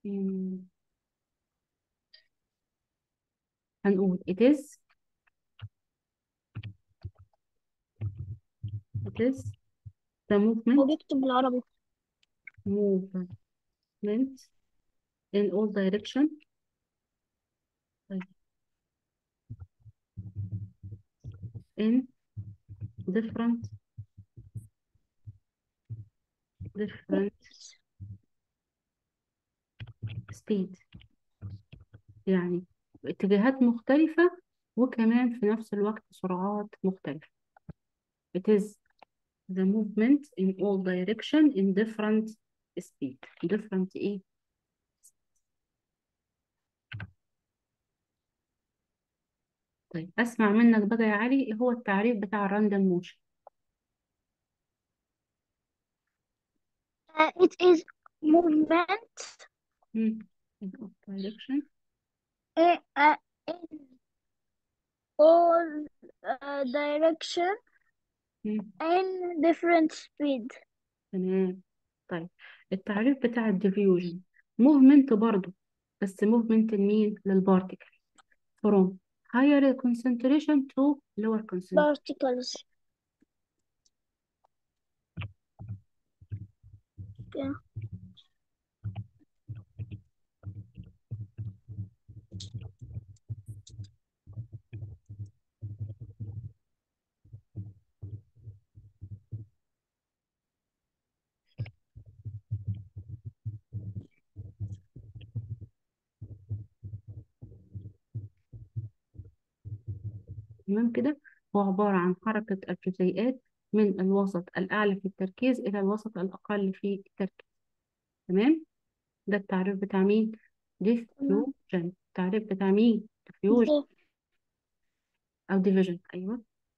مم. هنقول it is it is the هو movement بيكتب بالعربي movement in all direction طيب. in different different speed يعني اتجاهات مختلفة وكمان في نفس الوقت سرعات مختلفة it is the movement in all direction in different speed different ايه طيب اسمع منك بقى يا علي ايه هو التعريف بتاع الراندوم موشن Uh, it is movement in all direction in, uh, in all uh, direction مم. in different speed تمام طيب التعريف بتاع الديفيوجن موفمنت برضو بس موفمنت لمين للبارتيكل from higher concentration to lower concentration particles yeah. تمام كده هو عبارة عن حركة الجزيئات من الوسط الأعلى في التركيز إلى الوسط الأقل في التركيز تمام ده التعريف بتاع مين diffusion التعريف بتاع مين diffusion The أو division أيوه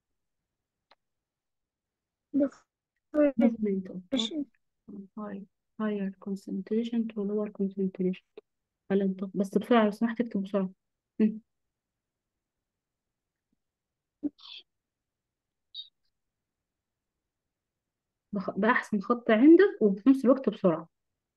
movement of particles diffusion from high higher concentration to lower concentration ولا انت بس بسرعة لو سمحت اكتب بسرعة مم. بخ- بأحسن خط عندك وفي نفس الوقت بسرعة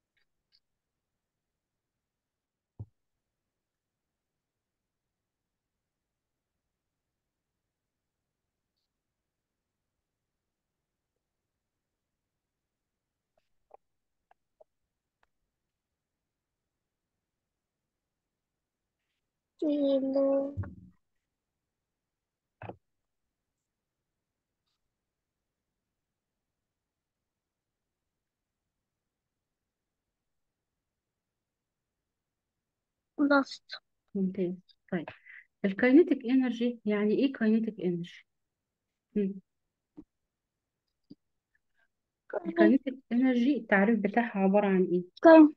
kilo lost ممتاز طيب الكاينيتيك انرجي يعني ايه كاينيتيك انرجي الكاينيتيك انرجي التعريف بتاعها عبارة عن ايه كم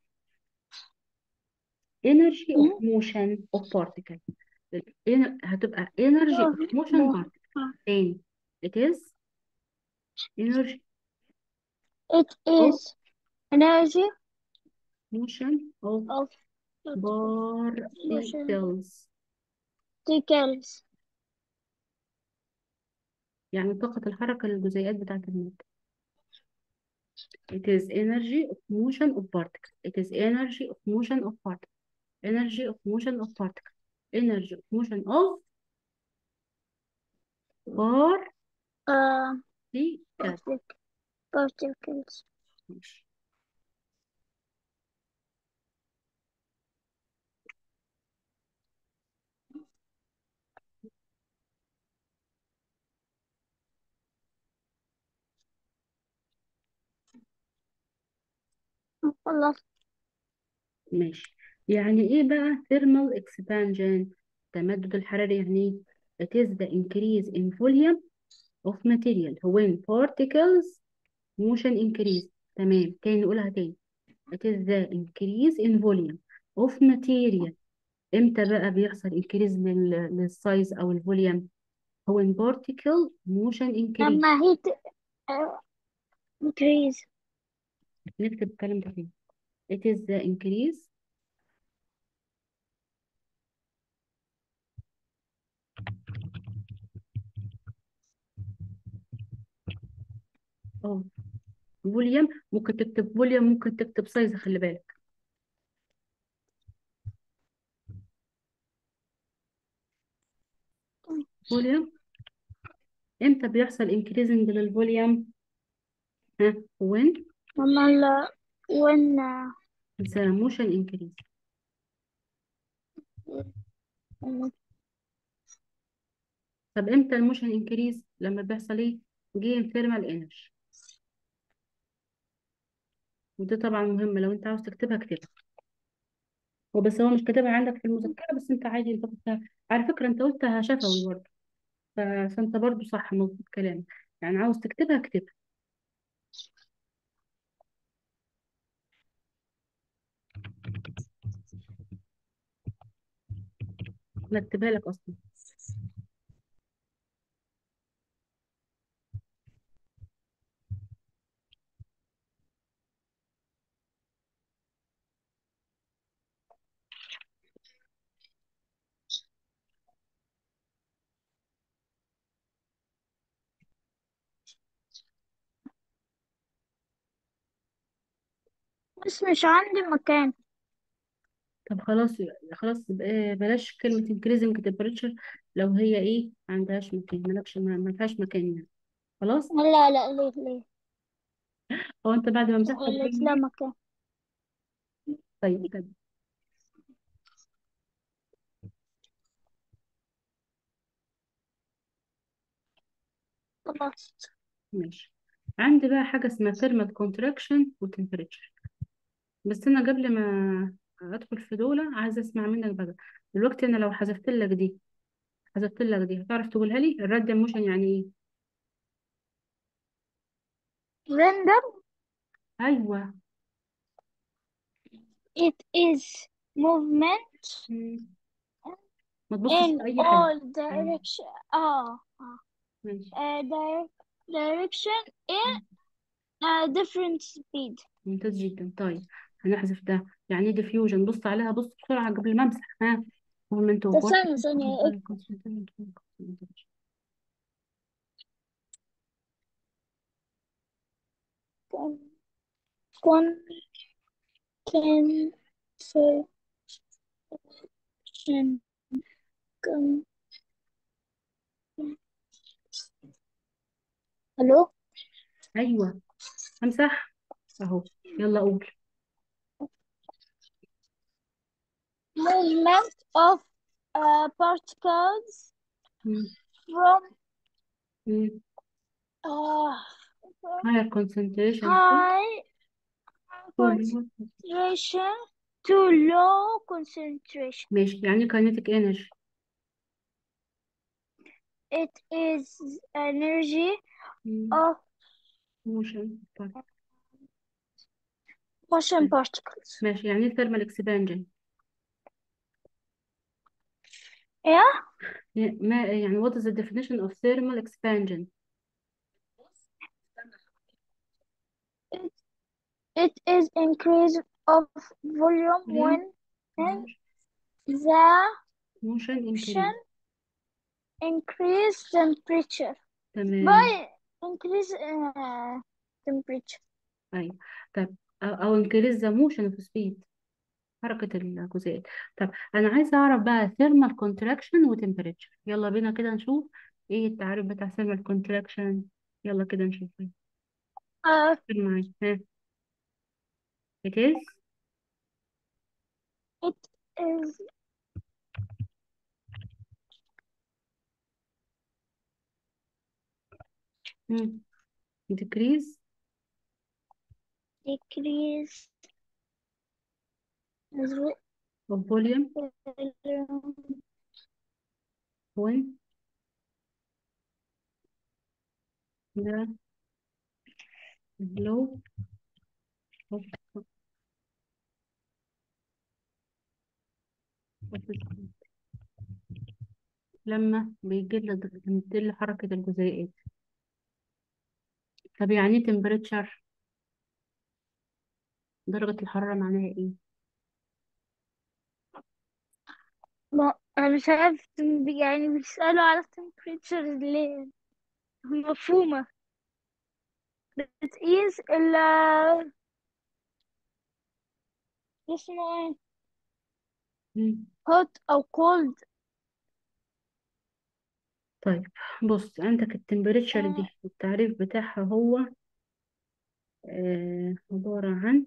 energy of motion of particle ال- هتبقى energy of motion particle تاني it is energy it of is energy motion of of particles particles يعني طاقة الحركة للجزيئات بتاعة المادة it is energy of motion of particle it is energy of motion of particle energy of motion of particle energy of motion of uh, particles partic- particles ماشي خلاص ماشي يعني ايه بقى thermal expansion التمدد الحراري يعني ايه it is the increase in volume of material when particles motion increase تمام تاني نقولها تاني it is the increase in volume of material امتى بقى بيحصل increase لل للسايز او الفوليوم هو in particle motion increase لما هي ت- uh, increase نكتب الكلام ده فين it is the increase of volume ممكن تكتب volume ممكن تكتب size خلي بالك فوليوم امتى بيحصل increasing للفوليوم ها when ماما لا when the motion increase طب امتى الموشن انكريز لما بيحصل ايه gain thermal energy ودي طبعا مهمة لو انت عاوز تكتبها اكتبها وبس هو مش كاتبها عندك في المذكرة بس انت عادي انت قلتها على فكرة انت قلتها شفوي برضه ف- فانت برضه صح مظبوط كلامك يعني عاوز تكتبها اكتبها انا اكتبها لك اصلا بس مش عندي مكان طب خلاص خلاص يبقى بلاش كلمة increasing temperature لو هي ايه ما عندهاش مكان مالكش ما ما فيهاش مكان يعني خلاص لا لا ليه ليه هو انت بعد ما مسحت قلت الفيلم لا دي مكان طيب طيب خلاص ماشي عندي بقى حاجة اسمها thermal contraction و temperature بس انا قبل ما ادخل في دولة عايزة اسمع منك بقى دلوقتي انا لو حذفت لك دي حذفت لك دي هتعرف تقولها لي الراديال موشن يعني ايه random ايوه it is movement مم. ما تبصش in في اي حاجة all direction اه اه ماشي uh, di- direction in a different speed ممتاز جدا طيب هنحذف ده يعني ايه ديفيوجن بص عليها بص بسرعة قبل ما امسح ها movement ده of ثانية particles ثانية caused by concentration con con can con الو ايوه امسح اهو يلا قول movement of uh, particles مم. from مم. uh, from higher concentration high volume concentration to low concentration. ماشي يعني kinetic energy It is energy مم. of motion طيب. motion particles. ماشي يعني ايه thermal expansion Yeah, يعني ما يعني what is the definition of thermal expansion it, it is increase of volume volume when the motion increase ocean increase temperature تمام by increase uh, temperature. ايوه طب او أو increase the motion of speed حركة الجزيئات طب انا عايزة اعرف بقى thermal contraction و temperature يلا بينا كده نشوف ايه التعريف بتاع thermal contraction يلا كده نشوف Uh, قول معايا ها it is it is مم. decrease decrease the of volume when the low of of the speed. لما بيقل بتقل حركة الجزيئات طب يعني ايه temperature درجة الحرارة معناها ايه ما أنا مش عارف يعني بيسألوا على temperature ليه مفهومة بتقيس ال اسمه ايه مم. hot أو cold طيب بص عندك التمبريتشر آه، دي التعريف بتاعها هو آه عبارة عن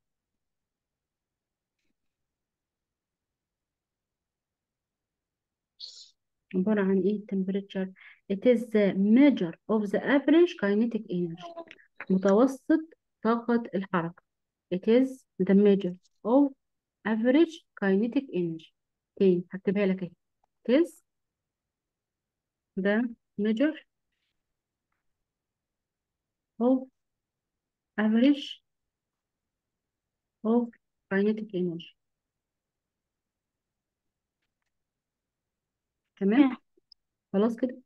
عبارة عن ايه temperature it is the measure of the average kinetic energy متوسط طاقة الحركة it is the measure of average kinetic energy تاني هكتبها لك اهي it is the measure of average of kinetic energy تمام آه، خلاص كده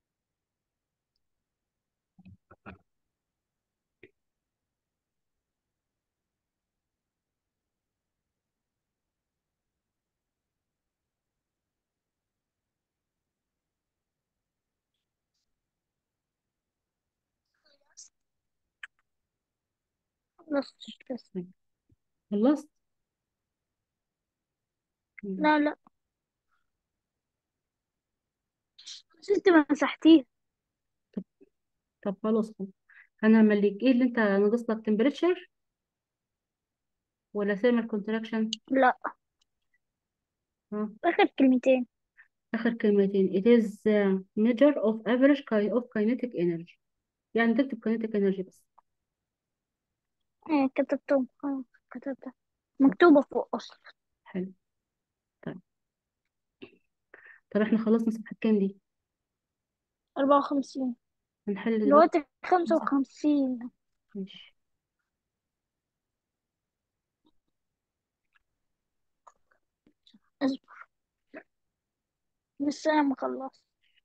خلصت بس طيب. خلصت لا لا بس انت مسحتيه طب طب خلاص خلاص انا مليك ايه اللي انت ناقص لك temperature ولا thermal contraction لا ها آخر كلمتين آخر كلمتين it is the measure of average ki of kinetic energy يعني تكتب kinetic energy بس آه، كتبتهم خلاص كتبتها طب مكتوبة فوق أصلا حلو طيب طب احنا خلصنا صفحة كام دي أربعة وخمسين هنحل دلوقتي دلوقتي خمسة صح وخمسين ماشي اصبر لسه أنا مخلص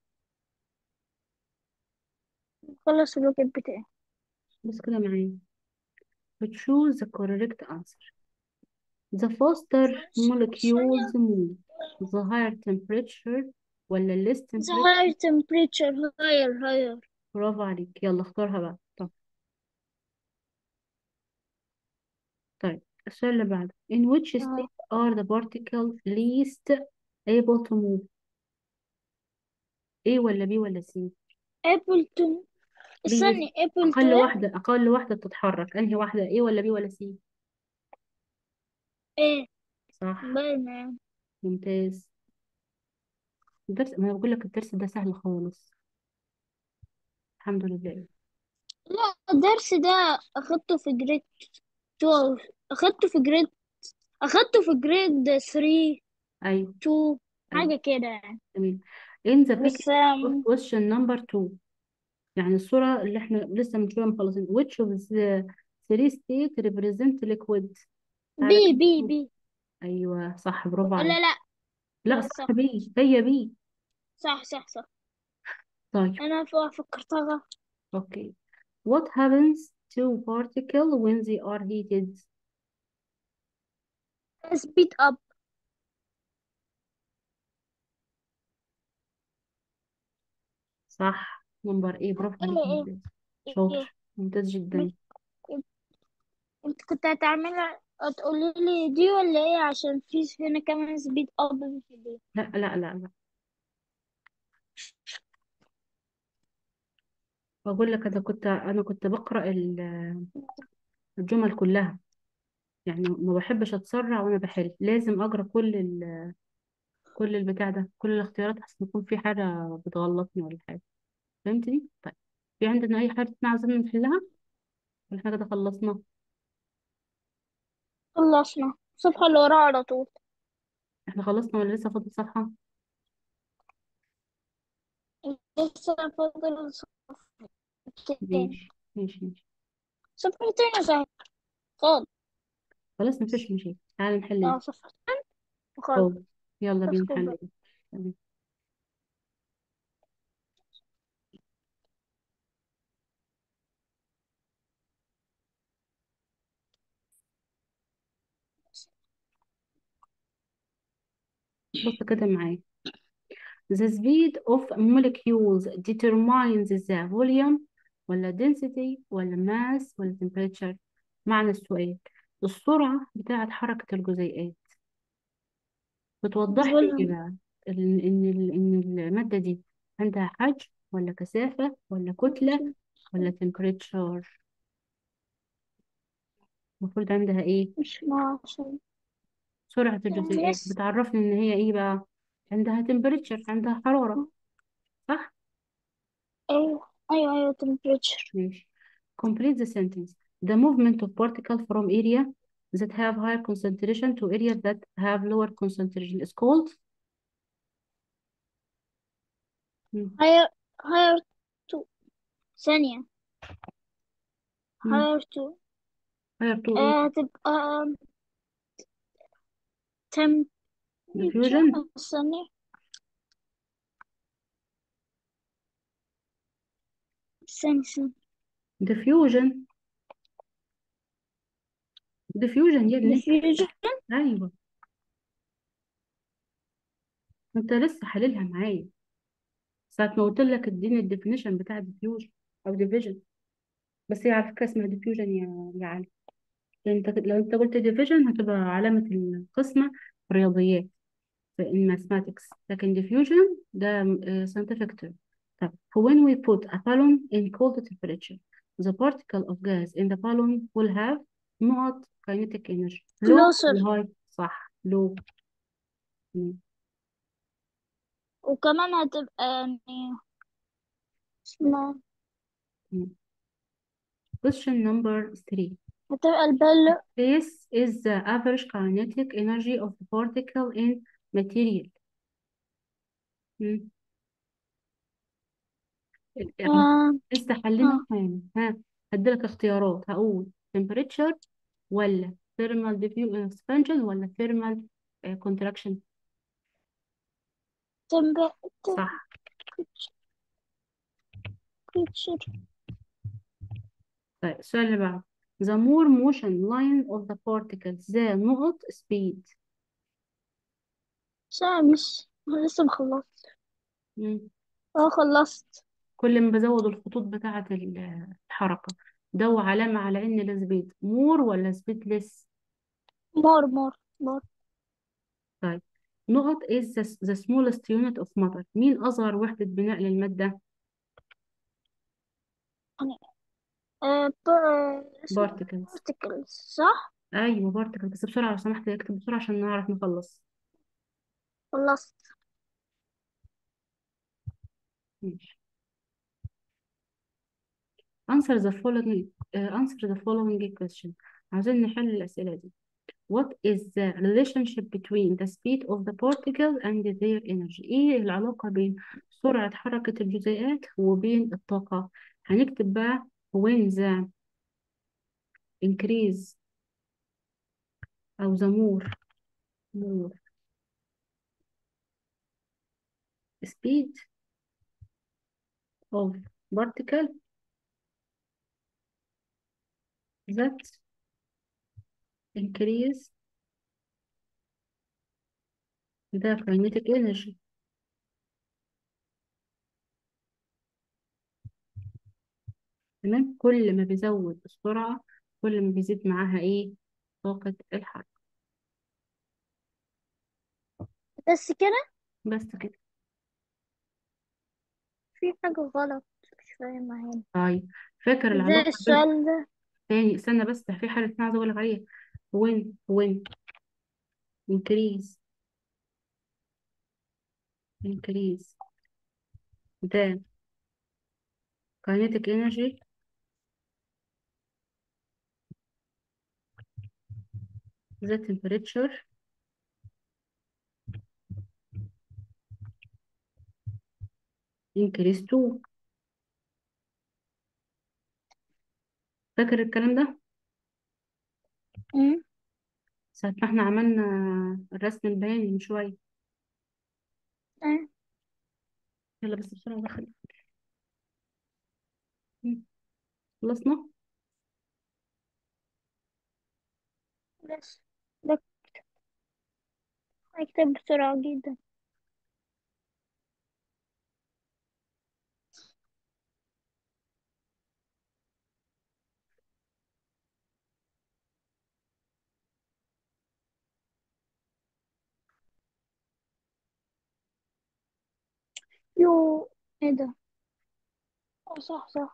مخلص الواجب بتاعي بص كده معايا choose the correct answer the faster molecules move the higher temperature ولا less The temperature higher temperature higher higher برافو عليك يلا اختارها بقى طب طيب السؤال اللي بعده in which اه state are the particles least able to move A ولا B ولا C Appleton least استني أقل Appleton واحدة أقل واحدة بتتحرك أنهي واحدة A ولا B ولا C ايه صح باينة ممتاز الدرس ما أنا بقول لك الدرس ده سهل خالص الحمد لله لا الدرس ده أخدته في جريد 12 أخدته في جريد أخدته في جريد 3 أيوه 2 أيوه حاجة كده يعني تمام in the بس picture of آم، question number two يعني الصورة اللي احنا لسه من شوية مخلصين which of the three state represent liquid تعالى بي كده بي نشوف. بي أيوه صح برافو عليك لا لا لا لا صح صح بي هي بي صح صح صح طيب أنا ف- فكرتها okay what happens to particle when they are heated speed up صح نمبر ايه برافو ايه عليك ايه ممتاز ايه ايه شاطر ممتاز بس جدا انت كنت هتعملها هتقولي لي دي ولا ايه عشان في هنا كمان سبيد اب في دي لا لا لا لا بقول لك انا كنت انا كنت بقرأ ال- الجمل كلها يعني ما بحبش اتسرع وانا بحل لازم اقرا كل ال... كل البتاع ده كل الاختيارات احسن يكون في حاجه بتغلطني ولا حاجه فهمتني طيب في عندنا اي حاجه احنا عايزين نحلها ولا حاجه ده خلصنا خلصنا الصفحة اللي وراها على طول احنا خلصنا ولا لسه فاضل صفحه لسه فاضل صفحتين ماشي ماشي ماشي صفحتين سهل خالص خلاص مفيش مشاكل تعالى نحل اه دي صفحتين وخلاص طب يلا بينا اسكت نحل بقى دي تمام. بص كده معايا The speed of molecules determines the volume ولا density ولا mass ولا temperature معنى السؤال السرعة بتاعة حركة الجزيئات بتوضح لي ايه الفوليوم بقى ال- ان ال- ان المادة دي عندها حجم ولا كثافة ولا كتلة ولا temperature المفروض عندها ايه مش ما عشان سرعة الجزيئات بس بتعرفني ان هي ايه بقى عندها temperature عندها حرارة صح أيوة أيوة أيوة temperature ماشي complete the sentence the movement of particle from area that have higher concentration to areas that have lower concentration is called مم. higher higher to ثانية مم. higher to higher to ايه آه تبقى temperature diffusion ثانية ثانية ثانية diffusion diffusion يا ابني diffusion ايوه انت لسه حللها معايا ساعة ما قلت لك اديني الديفينيشن بتاع diffusion او division بس هي على فكرة اسمها diffusion يا يا علي لأن انت لو انت قلت division هتبقى علامة القسمة في الرياضيات في in mathematics لكن diffusion ده آه، scientific term طب when we put a balloon in cold temperature the particle of gas in the balloon will have نقط kinetic energy low closer ولا high صح low مم. وكمان هتبقى يعني اسمها مم. question number three هتبقى البل This is the average kinetic energy of the particle in material. مم. آه لسه حلينا آه حالا ها هديلك اختيارات هقول temperature ولا thermal diffu- expansion ولا thermal آه، contraction temperature صح طيب السؤال اللي بعده the more motion line of the particles the نقط speed شامس أنا لسه مخلصت مم. اه خلصت كل ما بزود الخطوط بتاعة ال- الحركة ده علامة على ان السبيد more ولا speed less مور مور مور طيب نقط is the, the smallest unit of matter مين أصغر وحدة بناء للمادة يعني آه ب... آه، اسمه particles particles صح أيوة particles بس بسرعة لو سمحت اكتب بسرعة عشان نعرف نخلص خلصت ماشي answer the following uh, answer the following question عايزين نحل الأسئلة دي what is the relationship between the speed of the particle and their energy ايه العلاقة بين سرعة حركة الجزيئات وبين الطاقة هنكتب بقى when the increase أو the more more speed of particle that increase the kinetic energy تمام كل ما بيزود السرعة كل ما بيزيد معاها ايه طاقة الحركة بس كده بس كده في حاجة غلط مش فاهمة هنا طيب فاكر ازاي العلاقة بين السؤال ده تاني استنى بس ده في حاجة اسمها عايزة اقول لك عليها when when increase increase the kinetic energy the temperature increase too فاكر الكلام ده أمم، ساعة ما احنا عملنا الرسم البياني من شوية آه، يلا بس بسرعة دخل مم. خلصنا بس ده هيكتب بسرعة جدا يو ايه ده آه، صح صح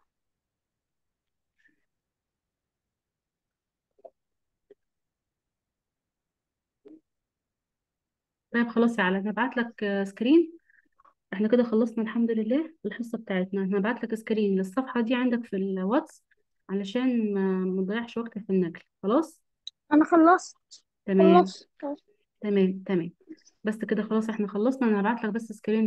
طيب خلاص يا علا هبعت لك سكرين احنا كده خلصنا الحمد لله الحصة بتاعتنا انا هبعت لك سكرين للصفحة دي عندك في الواتس علشان ما ما نضيعش وقت في النقل خلاص انا خلصت تمام خلصت تمام تمام بس كده خلاص احنا خلصنا انا هبعت لك بس سكرين